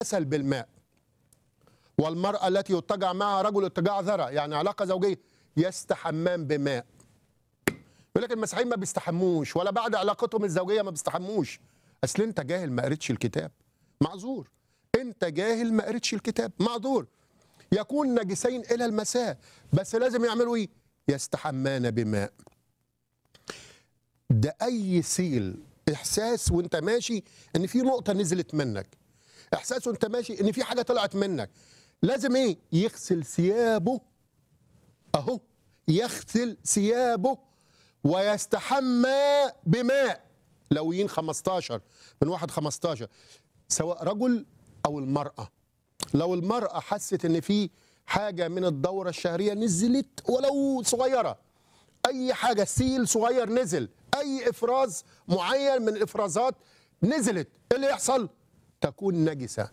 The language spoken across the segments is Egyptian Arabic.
يغتسل بالماء والمرأة التي يضطجع معها رجل اضطجاع ذرة يعني علاقة زوجية يستحمام بماء يقول لك المسيحيين ما بيستحموش ولا بعد علاقتهم الزوجية ما بيستحموش أصل أنت جاهل ما قريتش الكتاب معذور أنت جاهل ما قريتش الكتاب معذور يكون نجسين إلى المساء بس لازم يعملوا إيه يستحمان بماء ده أي سيل إحساس وأنت ماشي إن في نقطة نزلت منك إحساس وأنت ماشي إن في حاجة طلعت منك لازم إيه يغسل ثيابه أهو يغسل ثيابه ويستحمى بماء لويين 15 من واحد 15 سواء رجل أو المرأة لو المرأة حست إن في حاجة من الدورة الشهرية نزلت ولو صغيرة أي حاجة سيل صغير نزل أي إفراز معين من الإفرازات نزلت إيه اللي يحصل؟ تكون نجسة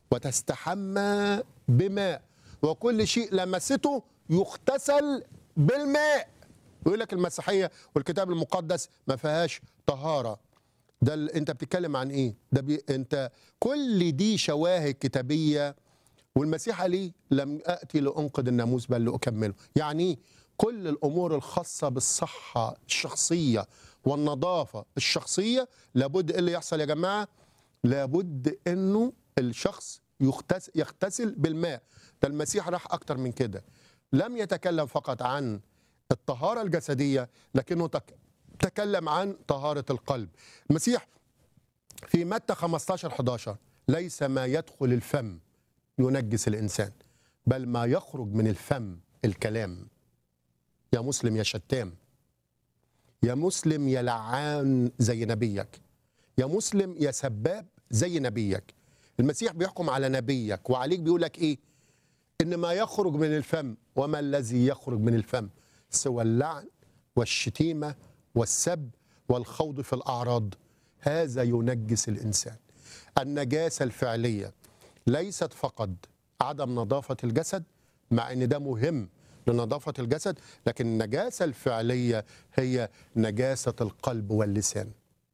وتستحمى بماء وكل شيء لمسته يغتسل بالماء ويقول لك المسيحية والكتاب المقدس ما فيهاش طهارة ده ال- انت بتتكلم عن ايه ده بي انت كل دي شواهد كتابيه والمسيح قال ليه لم اتي لانقذ الناموس بل لاكمله يعني إيه؟ كل الامور الخاصه بالصحه الشخصيه والنظافه الشخصيه لابد ايه اللي يحصل يا جماعه لابد انه الشخص يغتس- يغتسل بالماء ده المسيح راح اكتر من كده لم يتكلم فقط عن الطهاره الجسديه لكنه تك- تكلم عن طهاره القلب المسيح في متى 15 11 ليس ما يدخل الفم ينجس الانسان بل ما يخرج من الفم الكلام يا مسلم يا شتام يا مسلم يا لعان زي نبيك يا مسلم يا سباب زي نبيك المسيح بيحكم على نبيك وعليك بيقول لك ايه ان ما يخرج من الفم وما الذي يخرج من الفم سوى اللعن والشتيمه والسب والخوض في الاعراض هذا ينجس الانسان النجاسه الفعليه ليست فقط عدم نظافه الجسد مع ان ده مهم لنظافه الجسد لكن النجاسه الفعليه هي نجاسه القلب واللسان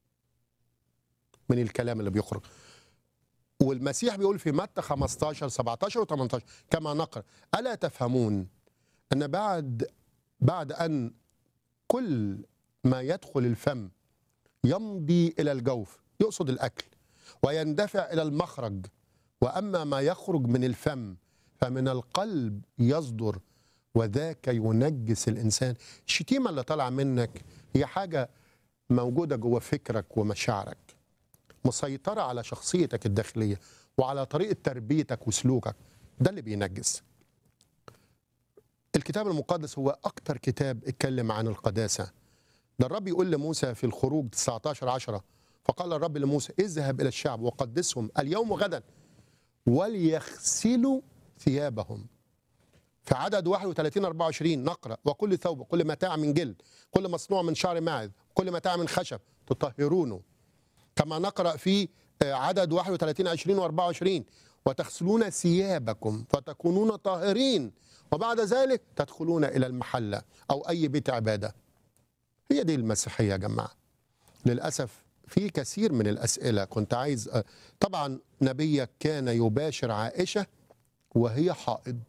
من الكلام اللي بيخرج والمسيح بيقول في متى 15 17 و18 كما نقرا الا تفهمون ان بعد بعد ان كل ما يدخل الفم يمضي الى الجوف يقصد الاكل ويندفع الى المخرج واما ما يخرج من الفم فمن القلب يصدر وذاك ينجس الانسان الشتيمه اللي طالعه منك هي حاجه موجوده جوه فكرك ومشاعرك مسيطره على شخصيتك الداخليه وعلى طريقه تربيتك وسلوكك ده اللي بينجس الكتاب المقدس هو اكتر كتاب اتكلم عن القداسه ده الرب يقول لموسى في الخروج 19 10 فقال الرب لموسى اذهب الى الشعب وقدسهم اليوم وغدا وليغسلوا ثيابهم في عدد 31 24 نقرا وكل ثوب كل متاع من جلد كل مصنوع من شعر ماعز كل متاع من خشب تطهرونه كما نقرا في آه، عدد 31 20 و24 وتغسلون ثيابكم فتكونون طاهرين وبعد ذلك تدخلون الى المحله او اي بيت عباده هي دي المسيحيه يا جماعه للاسف في كثير من الاسئله كنت عايز آه، طبعا نبيك كان يباشر عائشه وهي حائض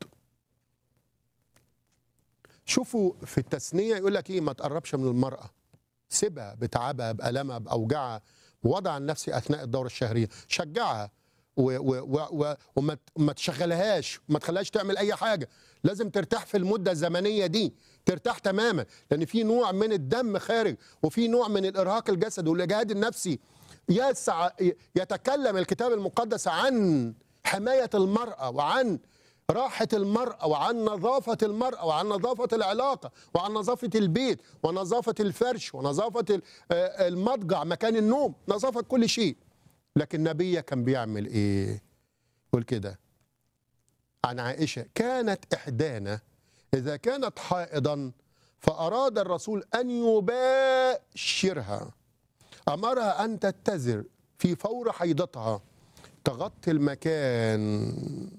شوفوا في التثنيه يقول لك ايه ما تقربش من المراه سيبها بتعبها بألمها بأوجاعها وضع النفسي أثناء الدورة الشهرية شجعها و و و و وما ت- ما تشغلهاش وما تخليهاش تعمل أي حاجة لازم ترتاح في المدة الزمنية دي ترتاح تماما لأن في نوع من الدم خارج وفي نوع من الإرهاق الجسدي والإجهاد النفسي يسع يتكلم الكتاب المقدس عن حماية المرأة وعن راحة المرأة وعن نظافة المرأة وعن نظافة العلاقة وعن نظافة البيت ونظافة الفرش ونظافة ال- آه، المضجع مكان النوم نظافة كل شيء لكن نبيه كان بيعمل ايه يقول كده عن عائشة كانت إحدانا إذا كانت حائضا فأراد الرسول أن يباشرها أمرها أن تتزر في فور حيضتها تغطي المكان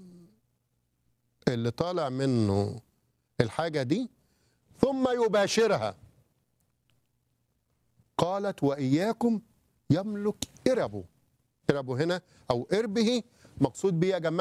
اللي طالع منه الحاجة دي ثم يباشرها قالت وإياكم يملك إربه إربه هنا أو إربه مقصود بيه يا جماعه